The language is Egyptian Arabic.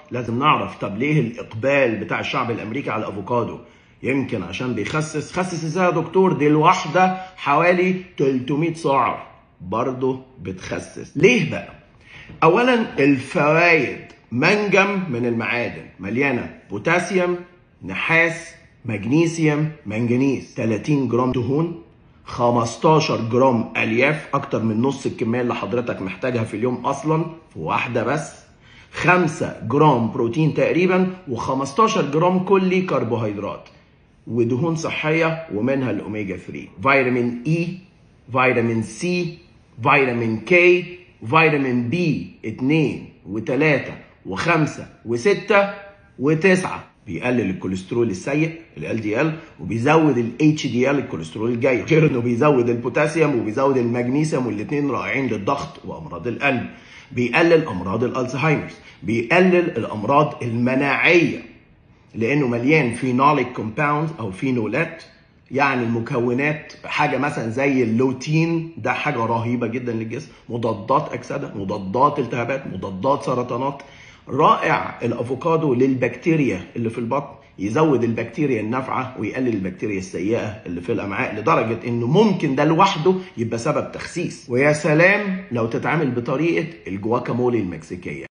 لازم نعرف طب ليه الاقبال بتاع الشعب الامريكي على الافوكادو يمكن عشان بيخسس خسس ازاي يا دكتور دي الواحده حوالي 300 سعر برضه بتخسس ليه بقى اولا الفوائد منجم من المعادن مليانه بوتاسيوم نحاس مغنيسيوم منجنيز 30 جرام دهون 15 جرام الياف اكتر من نص الكميه اللي حضرتك محتاجها في اليوم اصلا في واحده بس 5 جرام بروتين تقريبا و15 جرام كلي كربوهيدرات ودهون صحيه ومنها الاوميجا 3 فيتامين اي فيتامين سي فيتامين كي فيتامين بي 2 و3 و5 و6 و9 بيقلل الكوليسترول السيء ال دي ال وبيزود الاتش دي ال الكوليسترول الجيد غير انه بيزود البوتاسيوم وبيزود المغنيسيوم والاثنين رائعين للضغط وامراض القلب بيقلل امراض الالزهايمرز بيقلل الامراض المناعيه لانه مليان فينوليك كومباوند او فينولات يعني المكونات حاجه مثلا زي اللوتين ده حاجه رهيبه جدا للجسم مضادات اكسده مضادات التهابات مضادات سرطانات رائع الافوكادو للبكتيريا اللي في البطن يزود البكتيريا النافعه ويقلل البكتيريا السيئه اللي في الامعاء لدرجه انه ممكن ده لوحده يبقى سبب تخسيس ويا سلام لو تتعامل بطريقه الجواكامولي المكسيكيه